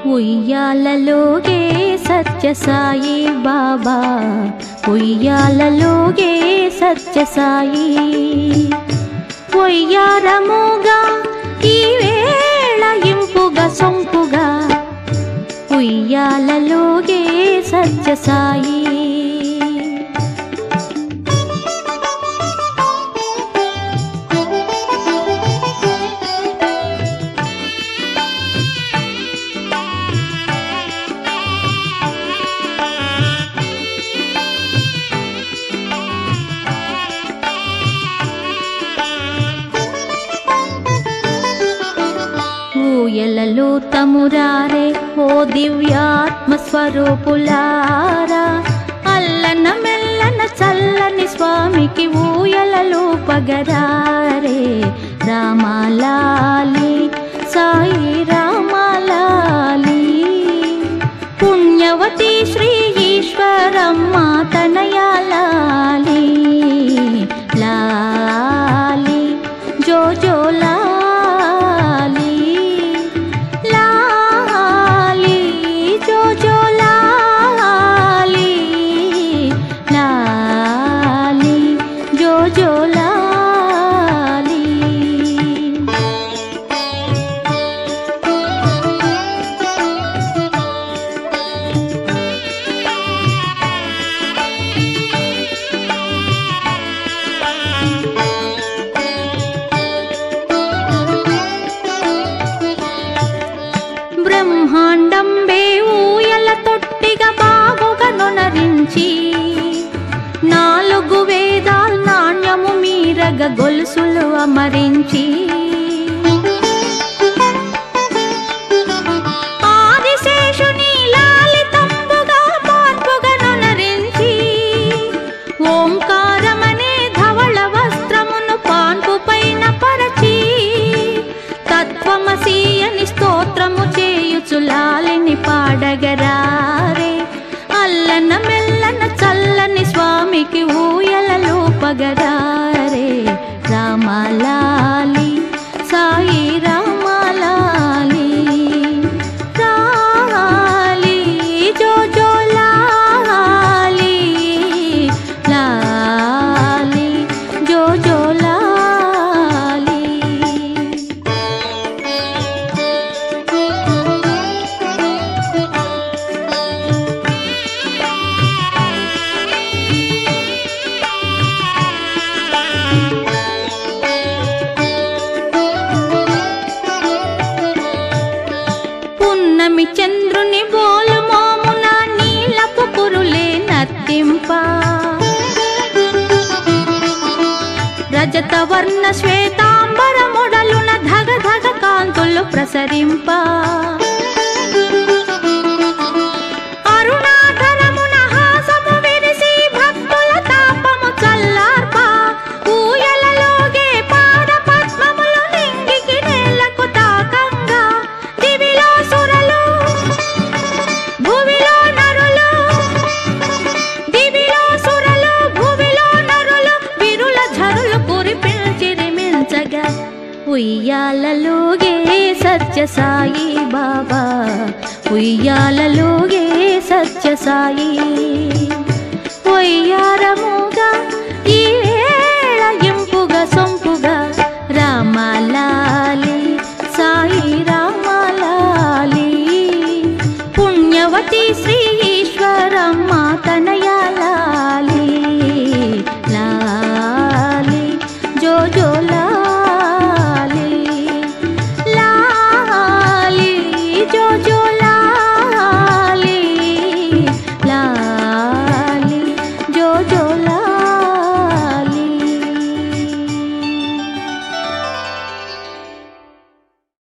ఉయ్యాలలోగే సత్యసాయి బాబా ఉయ్యాలలోగే సత్యసాయి ఉయ్యారముగా ఈ వేళ ఇంపుగా సొంపుగా ఉయ్యాలలోగే సత్యసాయి ఊయలలో తమురారే ఓ దివ్యాత్మ స్వరూపులారా అల్లన మెల్లన చల్లని స్వామికి ఊయలలో పగరారే రామాలాలి సాయి రామాలాలి పుణ్యవతి శ్రీ ఈశ్వరమ్మ తనయాలాలి లాలి జో జో లాలి లాలి జో జో లాలి లాలి జో జో లాలి బ్రహ్మాండంబే ఊయల తొట్టిగా బాగుగా నొనరించి నాలుగు వేదాల్ నాణ్యము మీరగ గొలుసులు అమరించి ఆదిశేషుని లాలితంబుగా పార్పుగా నొనరించి ఓంకారమనే ధవళ వస్త్రమును పాన్పు పైన పరచి తత్వమసి అని స్తోత్రము చేయుచు లాలిని పాడగరారే అల్లన మెల్లన చల్లని స్వామికి ఊయలలో పగరారే రామలాలి సాయి రామలాలి రాలి జో జో లాలి లాలి జో జో లాలి పున్నమి చంద్రుని బోలు మోమున నీలపు పురులే నర్తింప రజత వర్ణ శ్వేతాంబర మొడలున ధగ ధగ కాంతులు ప్రసరింప అరుణాధరమున హాసము విరిసి భక్తుల తాపము చల్లార్ప ఊయలలోగే పాద పద్మములు నింగికి నేలకు తాకంగా దివిలో సురలు భువిలో నరులు దివిలో సురలు భువిలో నరులు విరుల ఝరులు కురిపించిరిమించగా ఉయ్యాలలోగే సత్యసాయి బాబా ఉయ్యాలలోగే సత్యసాయి ఒయ్యారముగా